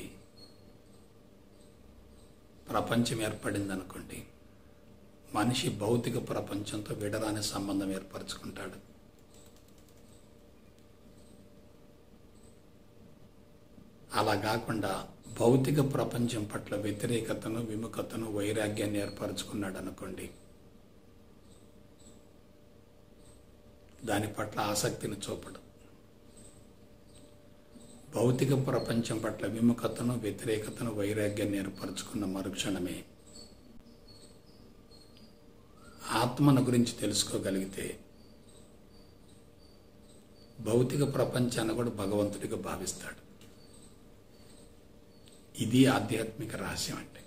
ప్రపంచం ఏర్పడింది అనుకోండి మనిషి భౌతిక ప్రపంచంతో విడరాని సంబంధం ఏర్పరచుకుంటాడు అలా కాకుండా భౌతిక ప్రపంచం పట్ల వ్యతిరేకతను విముఖతను వైరాగ్యాన్ని ఏర్పరచుకున్నాడు అనుకోండి దాని పట్ల ఆసక్తిని చూపడు భౌతిక ప్రపంచం పట్ల విముఖతను వ్యతిరేకతను వైరాగ్యాన్ని ఏర్పరచుకున్న మరుక్షణమే ఆత్మను గురించి తెలుసుకోగలిగితే భౌతిక ప్రపంచాన్ని కూడా భగవంతుడిగా భావిస్తాడు ఇది ఆధ్యాత్మిక రహస్యం అంటే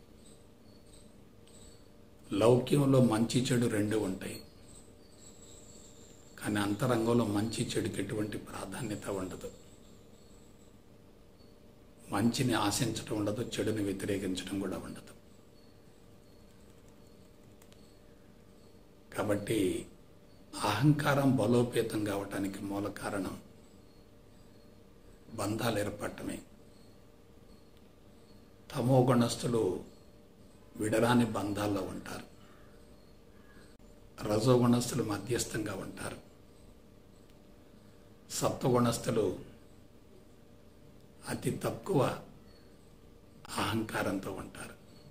లౌక్యంలో మంచి చెడు రెండు ఉంటాయి కానీ అంతరంగంలో మంచి చెడుకి ఎటువంటి ప్రాధాన్యత ఉండదు మంచిని ఆశించడం ఉండదు చెడుని వ్యతిరేకించడం కూడా ఉండదు కాబట్టి అహంకారం బలోపేతం కావటానికి మూల కారణం బంధాలు ఏర్పడటమే తమో గుణస్థులు విడరాని బంధాల్లో ఉంటారు రజోగుణస్థులు మధ్యస్థంగా ఉంటారు సత్వగుణస్థులు అతి తక్కువ అహంకారంతో ఉంటారు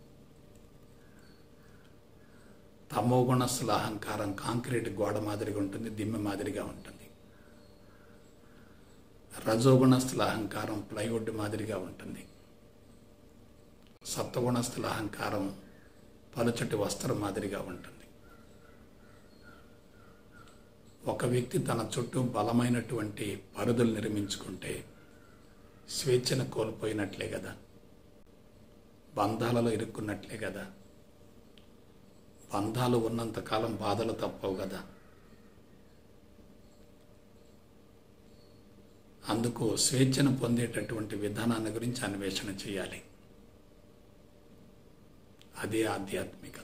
తమో గుణస్థుల అహంకారం కాంక్రీట్ గోడ మాదిరిగా ఉంటుంది దిమ్మె మాదిరిగా ఉంటుంది రజోగుణస్థుల అహంకారం ప్లైవుడ్ మాదిరిగా ఉంటుంది సత్వగుణస్థుల అహంకారం పలుచటి వస్త్రం మాదిరిగా ఉంటుంది ఒక వ్యక్తి తన చుట్టూ బలమైనటువంటి పరుదులు నిర్మించుకుంటే స్వేచ్ఛను కోల్పోయినట్లే కదా బంధాలలో ఇరుక్కున్నట్లే కదా బంధాలు ఉన్నంతకాలం బాధలు తప్పవు కదా అందుకు స్వేచ్ఛను పొందేటటువంటి విధానాన్ని గురించి అన్వేషణ చేయాలి అదే ఆధ్యాత్మికత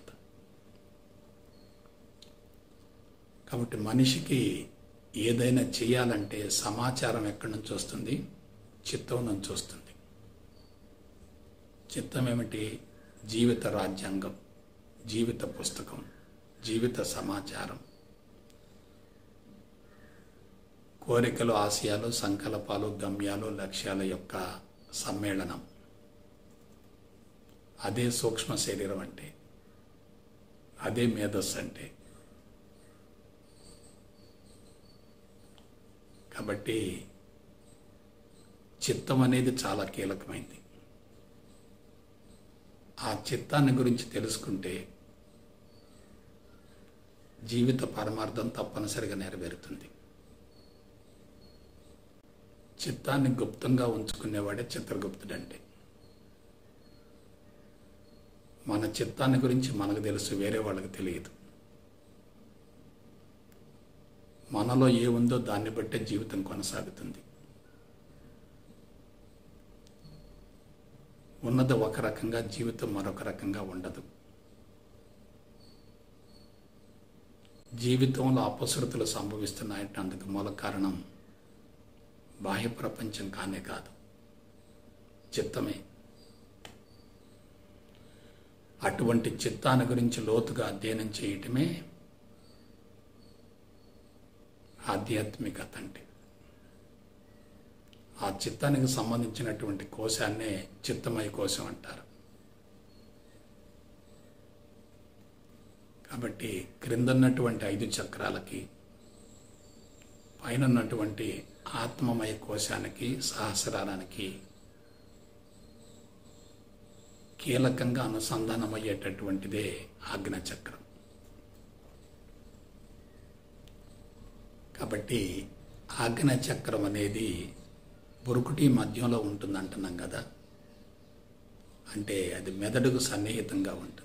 కాబట్టి మనిషికి ఏదైనా చేయాలంటే సమాచారం ఎక్కడి నుంచి వస్తుంది చిత్తం నుంచి వస్తుంది చిత్తం ఏమిటి జీవిత రాజ్యాంగం జీవిత పుస్తకం జీవిత సమాచారం కోరికలు ఆశయాలు సంకల్పాలు గమ్యాలు లక్ష్యాల యొక్క సమ్మేళనం అదే సూక్ష్మ శరీరం అంటే అదే మేధస్సు అంటే కాబట్టి చిత్తం అనేది చాలా కీలకమైంది ఆ చిత్తాన్ని గురించి తెలుసుకుంటే జీవిత పరమార్థం తప్పనిసరిగా నెరవేరుతుంది చిత్తాన్ని గుప్తంగా ఉంచుకునేవాడే చిత్రగుప్తుడంటే మన చిత్తాన్ని గురించి మనకు తెలుసు వేరే వాళ్ళకి తెలియదు మనలో ఏముందో దాన్ని బట్టే జీవితం కొనసాగుతుంది ఉన్నది ఒక రకంగా జీవితం మరొక రకంగా ఉండదు జీవితంలో అపశృతులు సంభవిస్తున్నాయంటే అందుకు మూల కారణం బాహ్య ప్రపంచం కానే కాదు చిత్తమే అటువంటి చిత్తాన్ని గురించి లోతుగా అధ్యయనం చేయటమే ఆధ్యాత్మికత అంటే ఆ చిత్తానికి సంబంధించినటువంటి కోశాన్నే చిత్తమయ కోశం అంటారు కాబట్టి క్రిందన్నటువంటి ఐదు చక్రాలకి పైన ఉన్నటువంటి ఆత్మమయ కోశానికి సహస్రానికి కీలకంగా అనుసంధానమయ్యేటటువంటిదే ఆజ్ఞచక్రం కాబట్టి ఆజ్ఞచక్రం అనేది బురుకుటి మధ్యంలో ఉంటుంది అంటున్నాం కదా అంటే అది మెదడుకు సన్నిహితంగా ఉంటుంది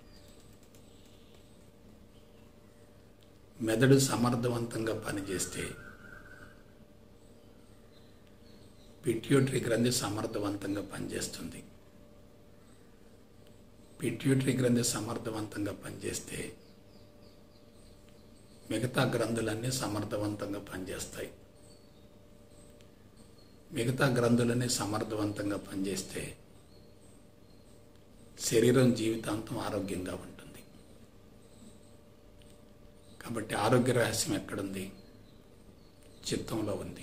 మెదడు సమర్థవంతంగా పనిచేస్తే పిట్యూటరీ గ్రంథి సమర్థవంతంగా పనిచేస్తుంది పిట్యూటరీ గ్రంథి సమర్థవంతంగా పనిచేస్తే మిగతా గ్రంథులన్నీ సమర్థవంతంగా పనిచేస్తాయి మిగతా గ్రంథులన్నీ సమర్థవంతంగా పనిచేస్తే శరీరం జీవితాంతం ఆరోగ్యంగా ఉంటుంది కాబట్టి ఆరోగ్య రహస్యం ఎక్కడుంది చిత్తంలో ఉంది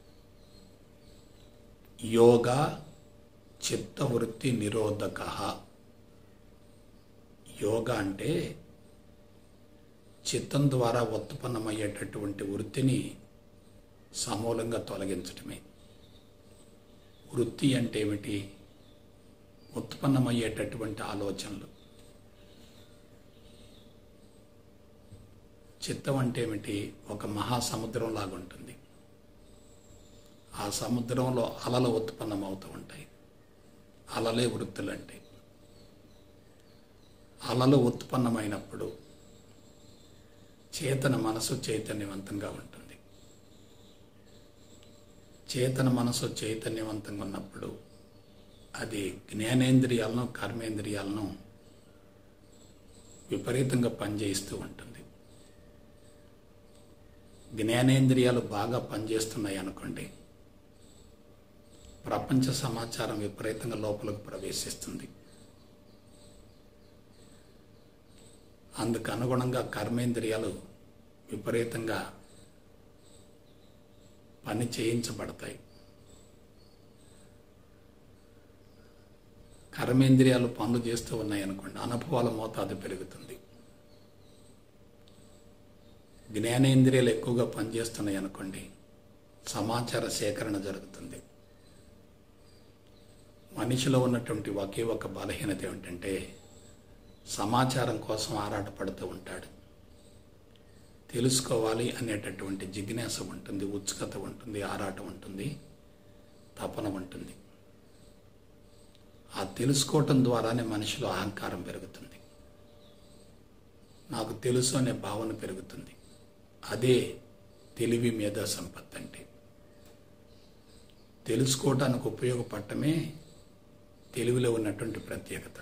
యోగా చిత్తవృత్తి నిరోధక యోగా అంటే చిత్తం ద్వారా ఉత్పన్నమయ్యేటటువంటి వృత్తిని సమూలంగా తొలగించటమే వృత్తి అంటే ఏమిటి ఉత్పన్నమయ్యేటటువంటి ఆలోచనలు చిత్తం అంటే ఏమిటి ఒక మహాసముద్రం లాగా ఉంటుంది ఆ సముద్రంలో అలలు ఉత్పన్నమవుతూ ఉంటాయి అలలే వృత్తులు అంటే అలలు ఉత్పన్నమైనప్పుడు చేతన మనసు చైతన్యవంతంగా ఉంటుంది చేతన మనసు చైతన్యవంతంగా ఉన్నప్పుడు అది జ్ఞానేంద్రియాలను కర్మేంద్రియాలను విపరీతంగా పనిచేయిస్తూ ఉంటుంది జ్ఞానేంద్రియాలు బాగా పనిచేస్తున్నాయి అనుకోండి ప్రపంచ సమాచారం విపరీతంగా లోపలికి ప్రవేశిస్తుంది అందుకు అనుగుణంగా కర్మేంద్రియాలు విపరీతంగా పని చేయించబడతాయి కర్మేంద్రియాలు పనులు చేస్తూ ఉన్నాయి అనుకోండి అనుభవాల మోతాదు పెరుగుతుంది జ్ఞానేంద్రియాలు ఎక్కువగా పనిచేస్తున్నాయి అనుకోండి సమాచార సేకరణ జరుగుతుంది మనిషిలో ఉన్నటువంటి ఒకే ఒక బలహీనత ఏమిటంటే సమాచారం కోసం ఆరాటపడుతూ ఉంటాడు తెలుసుకోవాలి అనేటటువంటి జిజ్ఞాస ఉంటుంది ఉత్సుకత ఉంటుంది ఆరాటం ఉంటుంది తపన ఉంటుంది ఆ తెలుసుకోవటం ద్వారానే మనిషిలో అహంకారం పెరుగుతుంది నాకు తెలుసు అనే భావన పెరుగుతుంది అదే తెలివి మేధా సంపత్తి అంటే తెలుసుకోవటానికి ఉపయోగపడటమే తెలుగులో ఉన్నటువంటి ప్రత్యేకత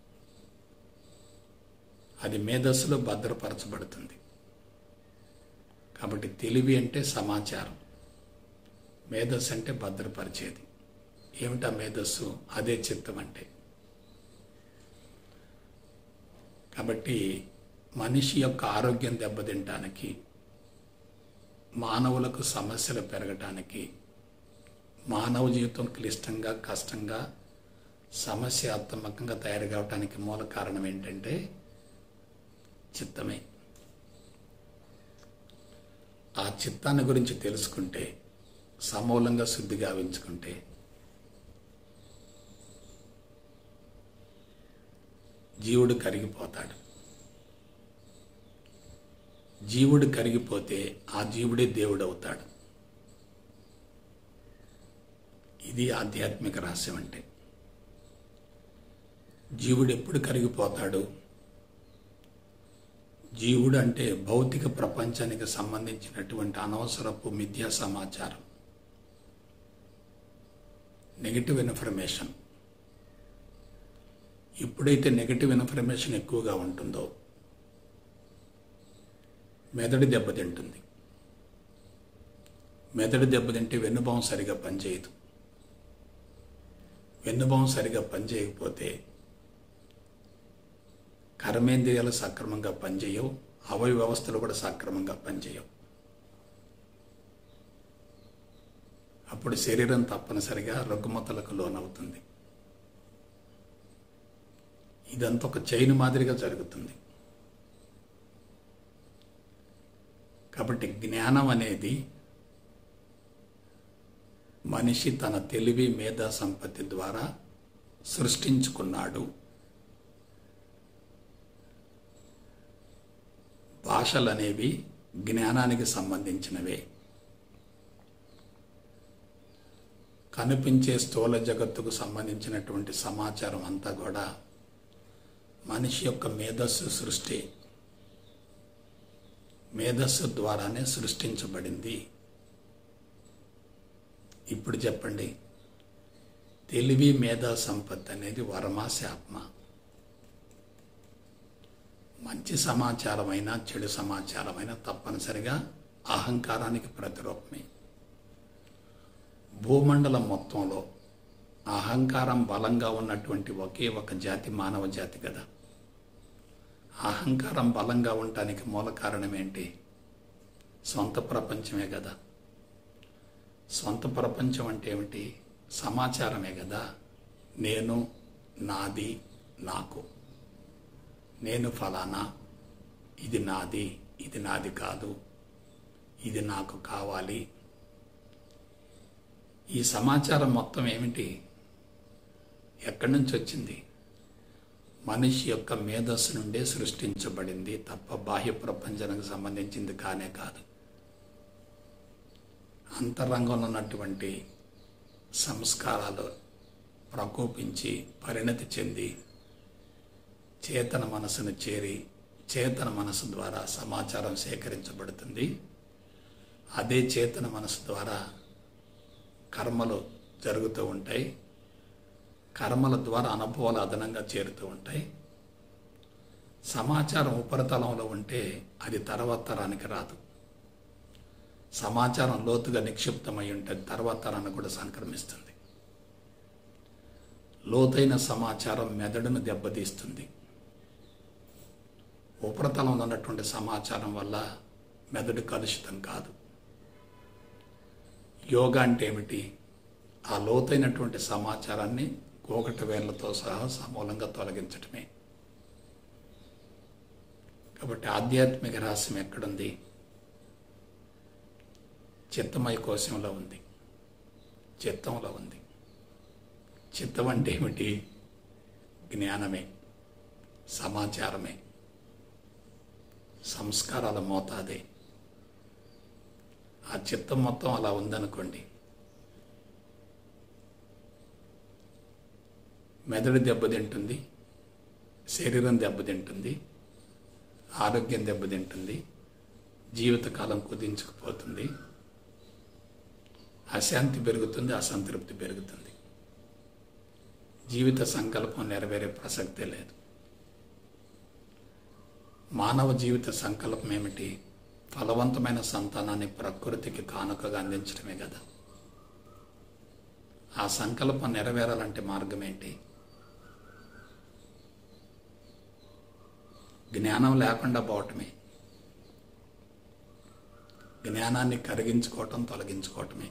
అది మేధస్సులో భద్రపరచబడుతుంది కాబట్టి తెలివి అంటే సమాచారం మేధస్సు అంటే భద్రపరిచేది ఏమిటా మేధస్సు అదే చిత్తం అంటే కాబట్టి మనిషి యొక్క ఆరోగ్యం దెబ్బతింటానికి మానవులకు సమస్యలు పెరగటానికి మానవ జీవితం క్లిష్టంగా కష్టంగా సమస్యాత్మకంగా తయారు కావటానికి మూల కారణం ఏంటంటే చిత్తమే ఆ చిత్తాన్ని గురించి తెలుసుకుంటే సమూలంగా శుద్ధి గావించుకుంటే జీవుడు కరిగిపోతాడు జీవుడు కరిగిపోతే ఆ జీవుడే దేవుడు అవుతాడు ఇది ఆధ్యాత్మిక రహస్యం అంటే జీవుడు ఎప్పుడు కరిగిపోతాడు జీవుడు అంటే భౌతిక ప్రపంచానికి సంబంధించినటువంటి అనవసరపు మిథ్యా సమాచారం నెగిటివ్ ఇన్ఫర్మేషన్ ఎప్పుడైతే నెగిటివ్ ఇన్ఫర్మేషన్ ఎక్కువగా ఉంటుందో మెదడు దెబ్బతింటుంది మెదడు దెబ్బతింటే వెన్నుభావం సరిగా పనిచేయదు వెన్నుభావం సరిగా పనిచేయకపోతే కర్మేంద్రియాలు సక్రమంగా పనిచేయవు అవయ వ్యవస్థలు కూడా సక్రమంగా పనిచేయవు అప్పుడు శరీరం తప్పనిసరిగా రుగ్మతలకు లోనవుతుంది ఇదంతా ఒక చైన్ మాదిరిగా జరుగుతుంది కాబట్టి జ్ఞానం అనేది మనిషి తన తెలివి మేధా సంపత్తి ద్వారా సృష్టించుకున్నాడు భాషలు అనేవి జ్ఞానానికి సంబంధించినవే కనిపించే స్థూల జగత్తుకు సంబంధించినటువంటి సమాచారం అంతా కూడా మనిషి యొక్క మేధస్సు సృష్టి మేధస్సు ద్వారానే సృష్టించబడింది ఇప్పుడు చెప్పండి తెలివి మేధా సంపత్తి అనేది వరమా శాపమ మంచి సమాచారమైన చెడు సమాచారమైన తప్పనిసరిగా అహంకారానికి ప్రతిరూపమే భూమండలం మొత్తంలో అహంకారం బలంగా ఉన్నటువంటి ఒకే ఒక జాతి మానవ జాతి కదా అహంకారం బలంగా ఉండటానికి మూల కారణం ఏంటి సొంత ప్రపంచమే కదా సొంత ప్రపంచం అంటే ఏమిటి సమాచారమే కదా నేను నాది నాకు నేను ఫలానా ఇది నాది ఇది నాది కాదు ఇది నాకు కావాలి ఈ సమాచారం మొత్తం ఏమిటి ఎక్కడి నుంచి వచ్చింది మనిషి యొక్క మేధస్సు నుండే సృష్టించబడింది తప్ప బాహ్య ప్రపంచానికి సంబంధించింది కానే కాదు అంతరంగంలో ఉన్నటువంటి సంస్కారాలు ప్రకోపించి పరిణతి చెంది చేతన మనసును చేరి చేతన మనసు ద్వారా సమాచారం సేకరించబడుతుంది అదే చేతన మనసు ద్వారా కర్మలు జరుగుతూ ఉంటాయి కర్మల ద్వారా అనుభవాలు అదనంగా చేరుతూ ఉంటాయి సమాచారం ఉపరితలంలో ఉంటే అది తర్వాత తరానికి రాదు సమాచారం లోతుగా నిక్షిప్తమై ఉంటే తర్వాత తరానికి కూడా సంక్రమిస్తుంది లోతైన సమాచారం మెదడును దెబ్బతీస్తుంది ఉపరితలంలో ఉన్నటువంటి సమాచారం వల్ల మెదడు కలుషితం కాదు యోగా అంటే ఏమిటి ఆ లోతైనటువంటి సమాచారాన్ని కోకటి వేళ్లతో సహా సమూలంగా తొలగించటమే కాబట్టి ఆధ్యాత్మిక రహస్యం ఎక్కడుంది చిత్తమయ కోశంలో ఉంది చిత్తంలో ఉంది చిత్తం అంటే ఏమిటి జ్ఞానమే సమాచారమే సంస్కారాల మోతాదే ఆ చిత్తం మొత్తం అలా ఉందనుకోండి మెదడు దెబ్బతింటుంది శరీరం దెబ్బతింటుంది ఆరోగ్యం దెబ్బతింటుంది జీవితకాలం కుదించుకుపోతుంది అశాంతి పెరుగుతుంది అసంతృప్తి పెరుగుతుంది జీవిత సంకల్పం నెరవేరే ప్రసక్తే లేదు మానవ జీవిత సంకల్పం ఏమిటి ఫలవంతమైన సంతానాన్ని ప్రకృతికి కానుకగా అందించడమే కదా ఆ సంకల్పం నెరవేరాలంటే మార్గం ఏంటి జ్ఞానం లేకుండా పోవటమే జ్ఞానాన్ని కరిగించుకోవటం తొలగించుకోవటమే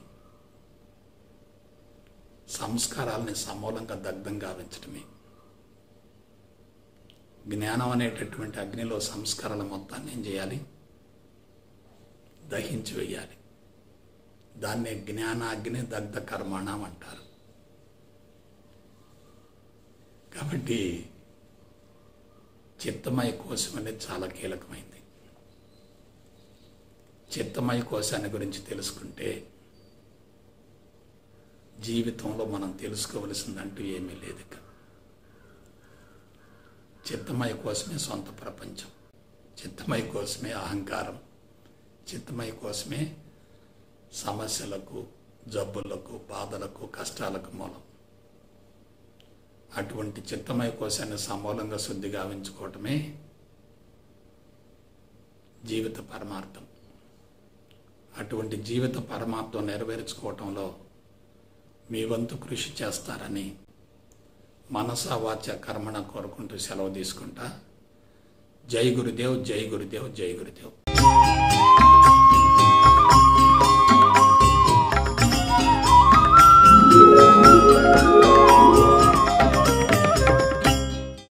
సంస్కారాలని సమూలంగా దగ్ధం గావించటమే జ్ఞానం అనేటటువంటి అగ్నిలో సంస్కారాల మొత్తాన్ని ఏం చేయాలి దహించి వేయాలి దాన్నే జ్ఞానాగ్ని దగ్ధ కర్మణం అంటారు కాబట్టి చిత్తమయ కోశం అనేది చాలా కీలకమైంది చిత్తమయ కోశాన్ని గురించి తెలుసుకుంటే జీవితంలో మనం తెలుసుకోవలసిందంటూ ఏమీ లేదు ఇక చిత్తమయ కోసమే సొంత ప్రపంచం చిత్తమయ కోసమే అహంకారం చిత్తమయ కోసమే సమస్యలకు జబ్బులకు బాధలకు కష్టాలకు మూలం అటువంటి చిత్తమయ కోశాన్ని సమూలంగా శుద్ధి గావించుకోవటమే జీవిత పరమార్థం అటువంటి జీవిత పరమార్థం నెరవేర్చుకోవటంలో మీ వంతు కృషి చేస్తారని మనసా వాచ కర్మణ కోరుకుంటూ సెలవు తీసుకుంటా జై గురుదేవ్ జై గురుదేవ్ జై గురుదేవ్ thank you